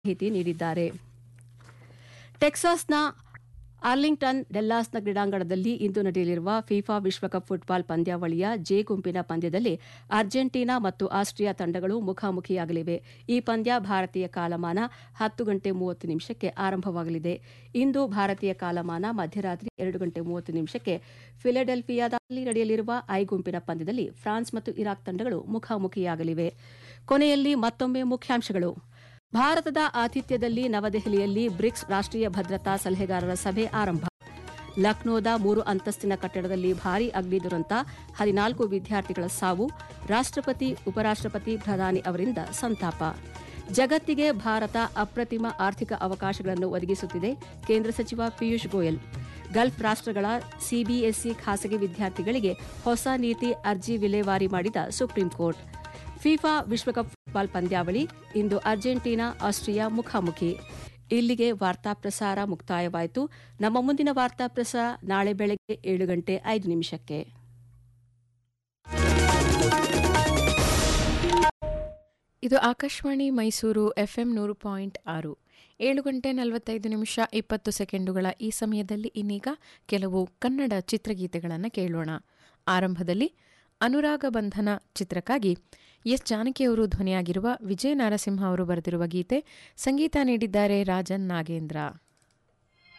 ಮಾಹಿತಿ ನೀಡಿದ್ದಾರೆ ಟೆಕ್ಸಾಸ್ನ ಆರ್ಲಿಂಗ್ಟನ್ ಡೆಲ್ಲಾಸ್ನ ಕ್ರೀಡಾಂಗಣದಲ್ಲಿ ಇಂದು ನಡೆಯಲಿರುವ ಫಿಫಾ ವಿಶ್ವಕಪ್ ಫುಟ್ಬಾಲ್ ಪಂದ್ಯಾವಳಿಯ ಜೆ ಗುಂಪಿನ ಪಂದ್ಯದಲ್ಲಿ ಅರ್ಜೆಂಟೀನಾ ಮತ್ತು ಆಸ್ಟ್ರಿಯಾ ತಂಡಗಳು ಮುಖಾಮುಖಿಯಾಗಲಿವೆ ಈ ಪಂದ್ಯ ಭಾರತೀಯ ಕಾಲಮಾನ ಹತ್ತು ಗಂಟೆ ಮೂವತ್ತು ನಿಮಿಷಕ್ಕೆ ಆರಂಭವಾಗಲಿದೆ ಇಂದು ಭಾರತೀಯ ಕಾಲಮಾನ ಮಧ್ಯರಾತ್ರಿ ಎರಡು ಗಂಟೆ ಮೂವತ್ತು ನಿಮಿಷಕ್ಕೆ ಫಿಲಡೆಲ್ಫಿಯಾದಲ್ಲಿ ನಡೆಯಲಿರುವ ಐ ಗುಂಪಿನ ಪಂದ್ಯದಲ್ಲಿ ಫ್ರಾನ್ಸ್ ಮತ್ತು ಇರಾಕ್ ತಂಡಗಳು ಮುಖಾಮುಖಿಯಾಗಲಿವೆ ಕೊನೆಯಲ್ಲಿ ಮತ್ತೊಮ್ಮೆ ಮುಖ್ಯಾಂಶಗಳು ಭಾರತದ ಆತಿಥ್ಯದಲ್ಲಿ ನವದೆಹಲಿಯಲ್ಲಿ ಬ್ರಿಕ್ಸ್ ರಾಷ್ಟ್ರೀಯ ಭದ್ರತಾ ಸಲಹೆಗಾರರ ಸಭೆ ಆರಂಭ ಲಕ್ನೋದ ಮೂರು ಅಂತಸ್ತಿನ ಕಟ್ಟಡದಲ್ಲಿ ಭಾರೀ ಅಗ್ನಿ ದುರಂತ ಹದಿನಾಲ್ಕು ವಿದ್ಯಾರ್ಥಿಗಳ ಸಾವು ರಾಷ್ಟ್ರಪತಿ ಉಪರಾಷ್ಟ್ರಪತಿ ಪ್ರಧಾನಿ ಅವರಿಂದ ಸಂತಾಪ ಜಗತ್ತಿಗೆ ಭಾರತ ಅಪ್ರತಿಮ ಆರ್ಥಿಕ ಅವಕಾಶಗಳನ್ನು ಒದಗಿಸುತ್ತಿದೆ ಕೇಂದ್ರ ಸಚಿವ ಪಿಯೂಷ್ ಗೋಯಲ್ ಗಲ್ಫ್ ರಾಷ್ಟ್ರಗಳ ಸಿಬಿಎಸ್ಇ ಖಾಸಗಿ ವಿದ್ಯಾರ್ಥಿಗಳಿಗೆ ಹೊಸ ನೀತಿ ಅರ್ಜಿ ವಿಲೇವಾರಿ ಮಾಡಿದ ಸುಪ್ರೀಂ ಕೋರ್ಟ್ ಫಿಫಾ ವಿಶ್ವಕಪ್ ಫುಟ್ಬಾಲ್ ಪಂದ್ಯಾವಳಿ ಇಂದು ಅರ್ಜೆಂಟೀನಾ ಆಸ್ಟ್ರಿಯಾ ಮುಖಾಮುಖಿ ಇಲ್ಲಿಗೆ ವಾರ್ತಾ ಪ್ರಸಾರ ಮುಕ್ತಾಯವಾಯಿತು ನಮ್ಮ ಮುಂದಿನ ವಾರ್ತಾ ಪ್ರಸಾರ ನಾಳೆ ಬೆಳಗ್ಗೆ ಏಳು ಗಂಟೆ ಐದು ನಿಮಿಷಕ್ಕೆ ಇದು ಆಕಾಶವಾಣಿ ಮೈಸೂರು ಎಫ್ಎಂ ನೂರು ಪಾಯಿಂಟ್ ಆರು ಏಳು ಗಂಟೆ ನಲವತ್ತೈದು ನಿಮಿಷ ಇಪ್ಪತ್ತು ಸೆಕೆಂಡುಗಳ ಈ ಸಮಯದಲ್ಲಿ ಇನ್ನೀಗ ಕೆಲವು ಕನ್ನಡ ಚಿತ್ರಗೀತೆಗಳನ್ನು ಕೇಳೋಣ ಆರಂಭದಲ್ಲಿ ಅನುರಾಗ ಬಂಧನ ಚಿತ್ರಕ್ಕಾಗಿ ಎಸ್ ಜಾನಕಿಯವರು ಧ್ವನಿಯಾಗಿರುವ ವಿಜಯ ನರಸಿಂಹ ಅವರು ಬರೆದಿರುವ ಗೀತೆ ಸಂಗೀತ ನೀಡಿದ್ದಾರೆ ರಾಜನ್ ನಾಗೇಂದ್ರ